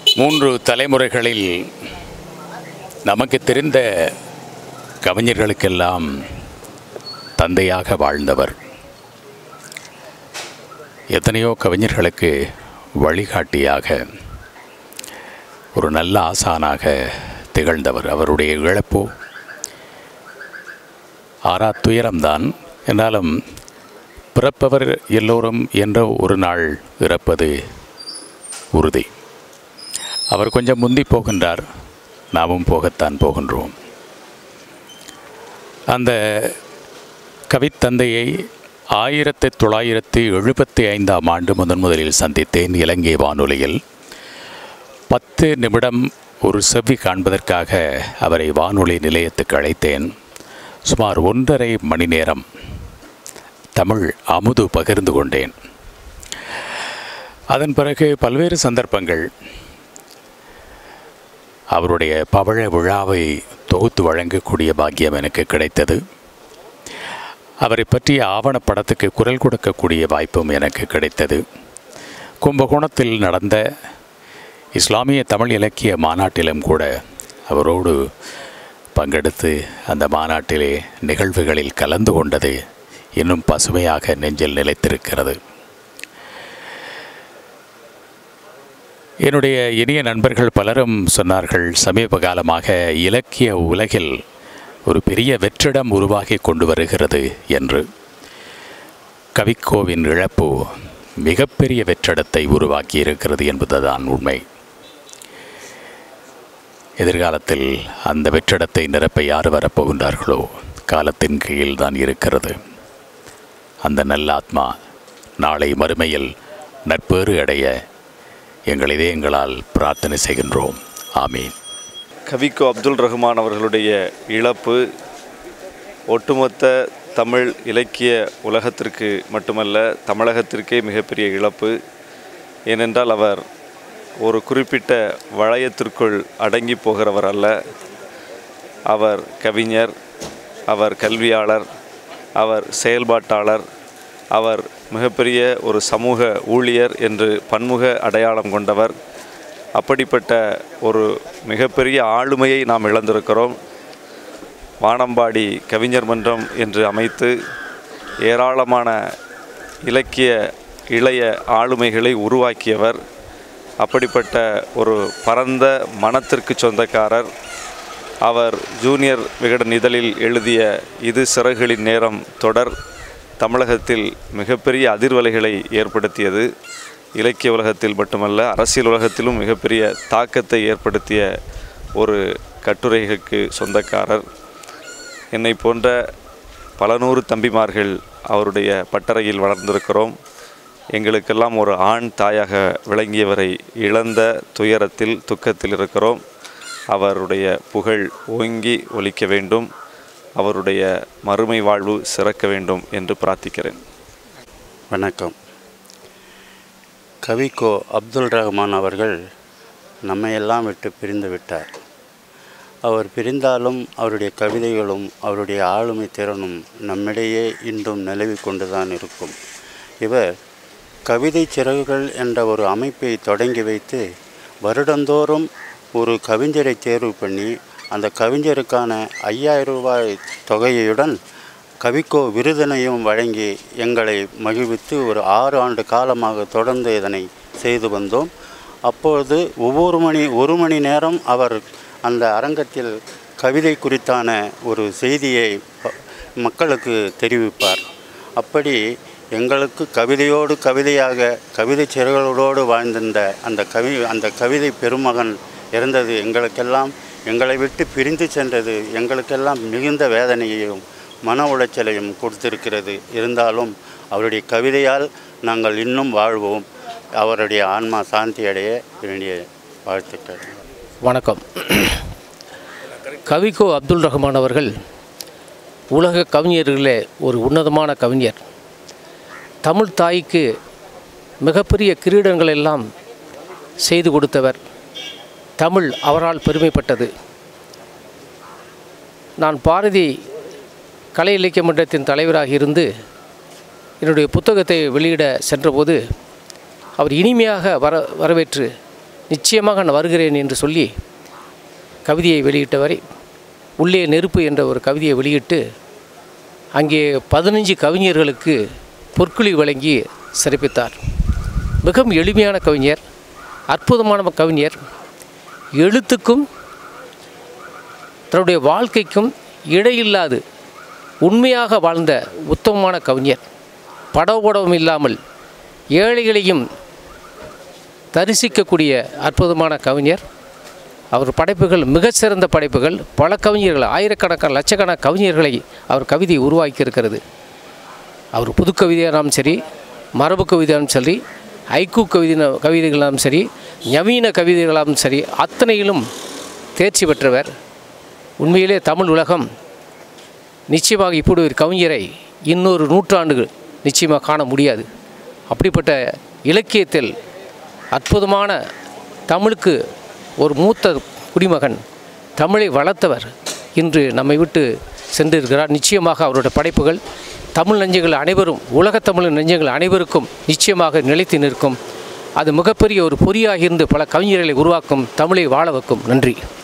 மூன்று தலைமுறைகளில் நமக்கு தெரிந்த கவிஞர்களுக்கெல்லாம் தந்தையாக வாழ்ந்தவர் எத்தனையோ கவிஞர்களுக்கு வழிகாட்டியாக ஒரு நல்ல ஆசானாக திகழ்ந்தவர் அவருடைய இழப்போ ஆறா துயரம்தான் என்றாலும் பிறப்பவர் எல்லோரும் என்ற ஒரு நாள் இறப்பது உறுதி அவர் கொஞ்சம் முந்தி போகின்றார் நாமும் போகத்தான் போகின்றோம் அந்த கவித்தந்தையை ஆயிரத்தி தொள்ளாயிரத்தி எழுபத்தி ஐந்தாம் ஆண்டு முதன் முதலில் சந்தித்தேன் இலங்கை வானொலியில் பத்து நிமிடம் ஒரு செவ்வி காண்பதற்காக அவரை வானொலி நிலையத்துக்கு அழைத்தேன் சுமார் ஒன்றரை மணி நேரம் தமிழ் அமுது பகிர்ந்து கொண்டேன் அதன் பிறகு பல்வேறு சந்தர்ப்பங்கள் அவருடைய பவழ விழாவை தொகுத்து வழங்கக்கூடிய பாக்கியம் எனக்கு கிடைத்தது அவரை பற்றிய ஆவணப்படத்துக்கு குரல் கொடுக்கக்கூடிய வாய்ப்பும் எனக்கு கிடைத்தது கும்பகோணத்தில் நடந்த இஸ்லாமிய தமிழ் இலக்கிய மாநாட்டிலும் கூட அவரோடு பங்கெடுத்து அந்த மாநாட்டிலே நிகழ்வுகளில் கலந்து கொண்டது இன்னும் பசுமையாக நெஞ்சில் நிலைத்திருக்கிறது என்னுடைய இனிய நண்பர்கள் பலரும் சொன்னார்கள் சமீப காலமாக இலக்கிய உலகில் ஒரு பெரிய வெற்றிடம் உருவாகி கொண்டு வருகிறது என்று கவிக்கோவின் இழப்பு மிகப்பெரிய வெற்றிடத்தை உருவாக்கி இருக்கிறது என்பதுதான் உண்மை எதிர்காலத்தில் அந்த வெற்றிடத்தை நிரப்ப யார் வரப்போகின்றார்களோ காலத்தின் கீழ் தான் இருக்கிறது அந்த நல்ல ஆத்மா நாளை மறுமையில் நற்பேறு அடைய எங்கள் இதயங்களால் பிரார்த்தனை செய்கின்றோம் ஆமீன் கவிக்கோ அப்துல் ரஹ்மான் அவர்களுடைய இழப்பு ஒட்டுமொத்த தமிழ் இலக்கிய உலகத்திற்கு மட்டுமல்ல தமிழகத்திற்கே மிகப்பெரிய இழப்பு ஏனென்றால் அவர் ஒரு குறிப்பிட்ட வளையத்திற்குள் அடங்கி போகிறவர் அல்ல அவர் கவிஞர் அவர் கல்வியாளர் அவர் செயல்பாட்டாளர் அவர் மிகப்பெரிய ஒரு சமூக ஊழியர் என்று பன்முக அடையாளம் கொண்டவர் அப்படிப்பட்ட ஒரு மிகப்பெரிய ஆளுமையை நாம் இழந்திருக்கிறோம் வானம்பாடி கவிஞர் மன்றம் என்று அமைத்து ஏராளமான இலக்கிய இளைய ஆளுமைகளை உருவாக்கியவர் அப்படிப்பட்ட ஒரு பரந்த மனத்திற்கு சொந்தக்காரர் அவர் ஜூனியர் விகடன் இதழில் எழுதிய இது சிறகுகளின் நேரம் தொடர் தமிழகத்தில் மிகப்பெரிய அதிர்வலைகளை ஏற்படுத்தியது இலக்கிய உலகத்தில் மட்டுமல்ல அரசியல் உலகத்திலும் மிகப்பெரிய தாக்கத்தை ஏற்படுத்திய ஒரு கட்டுரைகளுக்கு சொந்தக்காரர் என்னை போன்ற பல நூறு தம்பிமார்கள் அவருடைய பட்டறையில் வளர்ந்திருக்கிறோம் எங்களுக்கெல்லாம் ஒரு ஆண் தாயாக விளங்கியவரை இழந்த துயரத்தில் துக்கத்தில் இருக்கிறோம் அவருடைய புகழ் ஓங்கி ஒலிக்க வேண்டும் அவருடைய மறுமை வாழ்வு சிறக்க வேண்டும் என்று பிரார்த்திக்கிறேன் வணக்கம் கவிக்கோ அப்துல் ரஹ்மான் அவர்கள் நம்மையெல்லாம் விட்டு பிரிந்து விட்டார் அவர் பிரிந்தாலும் அவருடைய கவிதைகளும் அவருடைய ஆளுமை திறனும் நம்மிடையே இன்றும் நிலவி கொண்டுதான் இருக்கும் இவர் கவிதை சிறகுகள் என்ற ஒரு அமைப்பை தொடங்கி வைத்து வருடந்தோறும் ஒரு கவிஞரை தேர்வு பண்ணி அந்த கவிஞருக்கான ஐயாயிரம் ரூபாய் தொகையுடன் கவிக்கோ விருதினையும் வழங்கி எங்களை மகிழ்வித்து ஒரு ஆறு ஆண்டு காலமாக தொடர்ந்து இதனை செய்து வந்தோம் அப்பொழுது ஒவ்வொரு மணி ஒரு மணி நேரம் அவர் அந்த அரங்கத்தில் கவிதை குறித்தான ஒரு செய்தியை ப- மக்களுக்கு தெரிவிப்பார் அப்படி எங்களுக்கு கவிதையோடு கவிதையாக கவிதை சிறகுகளோடு வாழ்ந்திருந்த அந்த கவி அந்த கவிதை பெருமகன் இறந்தது எங்களுக்கெல்லாம் எங்களை விட்டு பிரிந்து சென்றது எங்களுக்கெல்லாம் மிகுந்த வேதனையையும் மன உளைச்சலையும் கொடுத்திருக்கிறது இருந்தாலும் அவருடைய கவிதையால் நாங்கள் இன்னும் வாழ்வோம் அவருடைய ஆன்மா சாந்தி அடைய வேண்டிய வாழ்த்துக்கள் வணக்கம் கவிக்கோ அப்துல் ரஹ்மான் அவர்கள் உலக கவிஞர்களே ஒரு உன்னதமான கவிஞர் தமிழ் தாய்க்கு மிகப்பெரிய கிரீடங்கள் எல்லாம் செய்து கொடுத்தவர் தமிழ் அவரால் பெருமைப்பட்டது நான் பாரதி கலை இலக்கிய மன்றத்தின் தலைவராக இருந்து என்னுடைய புத்தகத்தை வெளியிட சென்றபோது அவர் இனிமையாக வர வரவேற்று நிச்சயமாக நான் வருகிறேன் என்று சொல்லி கவிதையை வெளியிட்டவரை உள்ளே நெருப்பு என்ற ஒரு கவிதையை வெளியிட்டு அங்கே பதினஞ்சு கவிஞர்களுக்கு பொற்குழி வழங்கி சிறப்பித்தார் மிகவும் எளிமையான கவிஞர் அற்புதமான கவிஞர் எழுத்துக்கும் தன்னுடைய வாழ்க்கைக்கும் இடையில்லாது உண்மையாக வாழ்ந்த உத்தமமான கவிஞர் படபடவும் இல்லாமல் ஏழைகளையும் தரிசிக்கக்கூடிய அற்புதமான கவிஞர் அவர் படைப்புகள் மிகச்சிறந்த படைப்புகள் பல கவிஞர்கள் ஆயிரக்கணக்கான லட்சக்கணக்கான கவிஞர்களை அவர் கவிதை உருவாக்கியிருக்கிறது அவர் புது கவிதையானாலும் சரி மரபு கவிதையாலும் சரி ஐக்கு கவிதை கவிதைகளாலும் சரி நவீன கவிதைகளாலும் சரி அத்தனையிலும் தேர்ச்சி பெற்றவர் உண்மையிலே தமிழ் உலகம் நிச்சயமாக இப்படி ஒரு கவிஞரை இன்னொரு நூற்றாண்டுகள் நிச்சயமாக காண முடியாது அப்படிப்பட்ட இலக்கியத்தில் அற்புதமான தமிழுக்கு ஒரு மூத்த குடிமகன் தமிழை வளர்த்தவர் இன்று நம்மை விட்டு சென்றிருக்கிறார் நிச்சயமாக அவருடைய படைப்புகள் தமிழ் நெஞ்சங்கள் அனைவரும் உலகத் தமிழ் நெஞ்சங்கள் அனைவருக்கும் நிச்சயமாக நிலைத்து நிற்கும் அது மிகப்பெரிய ஒரு பொறியாக இருந்து பல கவிஞர்களை உருவாக்கும் தமிழை வாழ வைக்கும் நன்றி